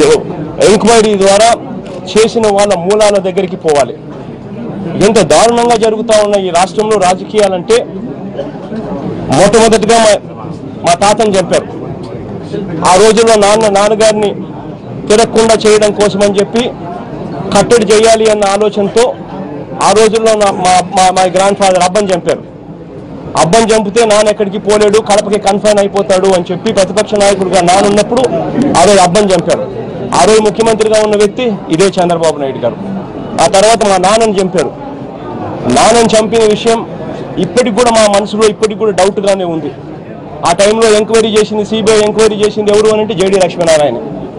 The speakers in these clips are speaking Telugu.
ఎంక్వైరీ ద్వారా చేసిన వాళ్ళ మూలాల దగ్గరికి పోవాలి ఎంత దారుణంగా జరుగుతూ ఉన్న ఈ రాష్ట్రంలో రాజకీయాలంటే మొట్టమొదటిగా మా మా తాతను చంపారు ఆ రోజుల్లో నాన్న నాన్నగారిని తిరగకుండా చేయడం కోసమని చెప్పి కట్టడి చేయాలి అన్న ఆలోచనతో ఆ రోజుల్లో నా మా మా మా గ్రాండ్ ఫాదర్ అబ్బని చంపారు అబ్బని చంపితే నాన్న ఎక్కడికి పోలేడు కడపకి కన్ఫైన్ అయిపోతాడు అని చెప్పి ప్రతిపక్ష నాయకుడిగా నానున్నప్పుడు ఆ రోజు అబ్బని చంపారు ఆ రోజు ముఖ్యమంత్రిగా ఉన్న వ్యక్తి ఇదే చంద్రబాబు నాయుడు గారు ఆ తర్వాత మా నాన్నని చంపారు నాన్నని చంపిన విషయం ఇప్పటికి కూడా మా మనసులో ఇప్పటికి కూడా డౌట్గానే ఉంది ఆ టైంలో ఎంక్వైరీ చేసింది సిబిఐ ఎంక్వైరీ చేసింది ఎవరు అని అంటే జేడీ లక్ష్మీనారాయణ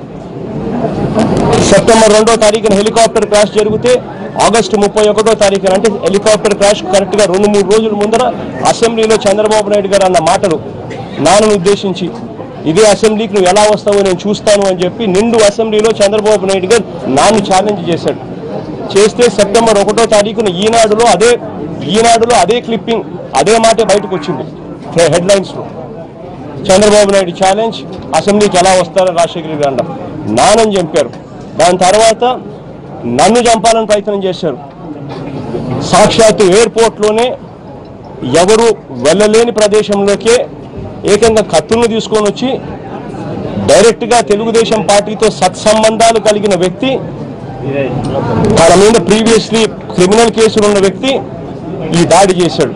సెప్టెంబర్ రెండో తారీఖున హెలికాప్టర్ క్రాష్ జరిగితే ఆగస్టు ముప్పై ఒకటో తారీఖున అంటే హెలికాప్టర్ క్రాష్ కరెక్ట్గా రెండు మూడు రోజుల ముందర అసెంబ్లీలో చంద్రబాబు నాయుడు గారు అన్న మాటలు నాన్నను ఉద్దేశించి ఇదే అసెంబ్లీకి నువ్వు ఎలా వస్తావో నేను చూస్తాను అని చెప్పి నిండు అసెంబ్లీలో చంద్రబాబు నాయుడు గారు నాన్ను ఛాలెంజ్ చేశాడు చేస్తే సెప్టెంబర్ ఒకటో తారీఖున ఈనాడులో అదే ఈనాడులో అదే క్లిప్పింగ్ అదే మాట బయటకు వచ్చింది హెడ్లైన్స్లో చంద్రబాబు నాయుడు ఛాలెంజ్ అసెంబ్లీకి ఎలా వస్తారో రాజశేఖర రెడ్డి అండం నానని చంపారు దాని తర్వాత నన్ను చంపాలని ప్రయత్నం చేశారు సాక్షాత్తు ఎయిర్పోర్ట్లోనే ఎవరు వెళ్ళలేని ప్రదేశంలోకే ఏకంగా కత్తులను తీసుకొని వచ్చి డైరెక్ట్గా తెలుగుదేశం పార్టీతో సత్సంబంధాలు కలిగిన వ్యక్తి తన మీద ప్రీవియస్లీ క్రిమినల్ కేసులు ఉన్న వ్యక్తి ఈ దాడి చేశాడు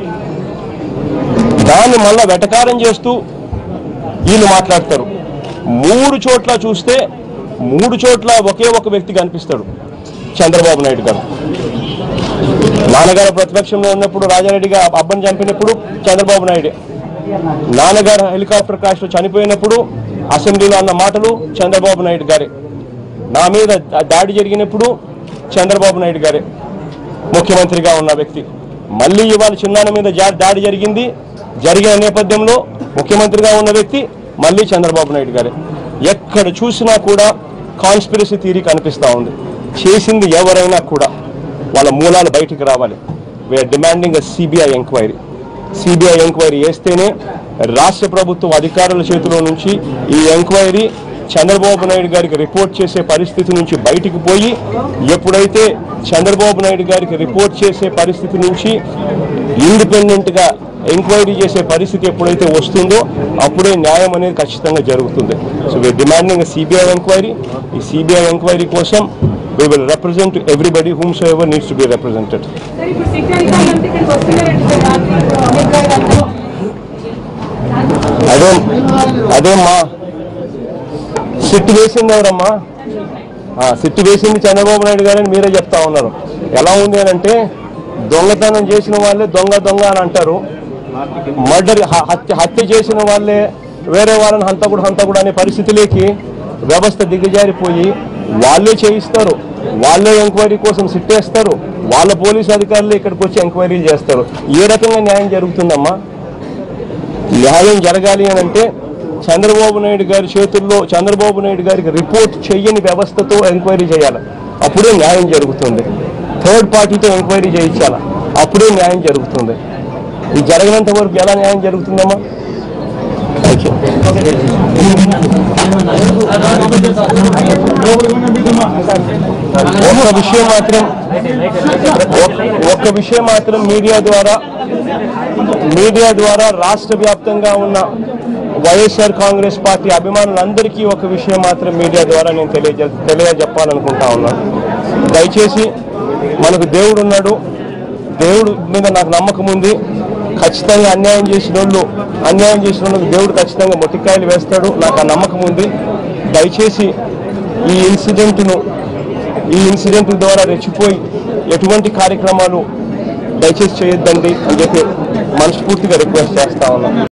దాన్ని మళ్ళా వెటకారం చేస్తూ వీళ్ళు మాట్లాడతారు మూడు చోట్ల చూస్తే మూడు చోట్ల ఒకే ఒక వ్యక్తి కనిపిస్తాడు చంద్రబాబు నాయుడు గారు నాన్నగారు ప్రతిపక్షంలో ఉన్నప్పుడు రాజారెడ్డిగా అబ్బని చంపినప్పుడు చంద్రబాబు నాయుడే నాన్నగారు హెలికాప్టర్ క్రాష్లో చనిపోయినప్పుడు అసెంబ్లీలో అన్న మాటలు చంద్రబాబు నాయుడు గారే నా మీద దా- దాడి జరిగినప్పుడు చంద్రబాబు నాయుడు గారే ముఖ్యమంత్రిగా ఉన్న వ్యక్తి మళ్ళీ ఇవాళ చిన్నాన్న మీద జా- దాడి జరిగింది జరిగిన నేపథ్యంలో ముఖ్యమంత్రిగా ఉన్న వ్యక్తి మళ్ళీ చంద్రబాబు నాయుడు గారే ఎక్కడ చూసినా కూడా కాన్స్పిరసీ థీరీ కనిపిస్తూ ఉంది చేసింది ఎవరైనా కూడా వాళ్ళ మూలాలు బయటికి రావాలి we're demanding a CBI enquiry CBI enquiry చేస్తేనే రాష్ట్ర ప్రభుత్వం అధికారుల చేతిలో నుంచి ఈ ఎంక్వైరీ చంద్రబాబు నాయుడు గారికి రిపోర్ట్ చేసే పరిస్థితి నుంచి బయటికి పోయి ఎప్పుడైతే చంద్రబాబు నాయుడు గారికి రిపోర్ట్ చేసే పరిస్థితి నుంచి ఇండిపెండెంట్గా ఎంక్వైరీ చేసే పరిస్థితి ఎప్పుడైతే వస్తుందో అప్పుడే న్యాయం అనేది ఖచ్చితంగా జరుగుతుంది so we're demanding CBI enquiry ఈ సిబిఐ ఎంక్వైరీ కోసం we will represent everybody whomsoever needs to be represented sir ఇప్పుడు సిట్ అధికారులంతా ఇక్కడికి వస్తున్నారండి సార్ రాత్రి అంబేద్కర్ గారు అదే అదే మా సిట్టు వేసింది ఎవరమ్మా ఆ, సిట్టు వేసింది చంద్రబాబు నాయుడు గారని మీరే చెప్తా ఉన్నారు ఎలా ఉంది అని అంటే దొంగతనం చేసిన వాళ్ళే దొంగ దొంగ అని అంటారు మర్డర్ హ- హత్య హత్య చేసిన వాళ్ళే వేరే వాళ్ళని హంతకుడు హంతకుడు అనే పరిస్థితిలోకి వ్యవస్థ దిగజారిపోయి వాళ్ళే చేయిస్తారు వాళ్ళే ఎంక్వైరీ కోసం సిట్టేస్తారు వాళ్ళ పోలీసు అధికారులు ఇక్కడికి వచ్చి ఎంక్వైరీలు చేస్తారు ఏ రకంగా న్యాయం జరుగుతుందమ్మా న్యాయం జరగాలి అని అంటే చంద్రబాబు నాయుడు గారి చేతుల్లో చంద్రబాబు నాయుడు గారికి రిపోర్ట్ చెయ్యని వ్యవస్థతో ఎంక్వైరీ చేయాలి అప్పుడే న్యాయం జరుగుతుంది థర్డ్ పార్టీతో ఎంక్వైరీ చేయించాలి అప్పుడే న్యాయం జరుగుతుంది ఇది జరగనంత వరకు ఎలా న్యాయం జరుగుతుందమ్మా థ్యాంక్ యూ ఒక్క విషయం మాత్రం ఒక్- ఒక్క విషయం మాత్రం మీడియా ద్వారా మీడియా ద్వారా రాష్ట్ర వ్యాప్తంగా ఉన్న వైఎస్ఆర్ కాంగ్రెస్ పార్టీ అభిమానులందరికీ ఒక విషయం మాత్రం మీడియా ద్వారా నేను తెలియజే తెలియజెప్పాలనుకుంటా ఉన్నాను దయచేసి మనకు దేవుడు ఉన్నాడు దేవుడు మీద నాకు నమ్మకం ఉంది ఖచ్చితంగా అన్యాయం చేసిన వాళ్ళు అన్యాయం చేసిన వాళ్ళకి దేవుడు ఖచ్చితంగా మొట్టికాయలు వేస్తాడు నాకు ఆ నమ్మకం ఉంది దయచేసి ఈ ఇన్సిడెంట్ను ఈ ఇన్సిడెంట్ ద్వారా రెచ్చిపోయి ఎటువంటి కార్యక్రమాలు దయచేసి చేయొద్దండి అని చెప్పి మనస్ఫూర్తిగా రిక్వెస్ట్ చేస్తా ఉన్నాను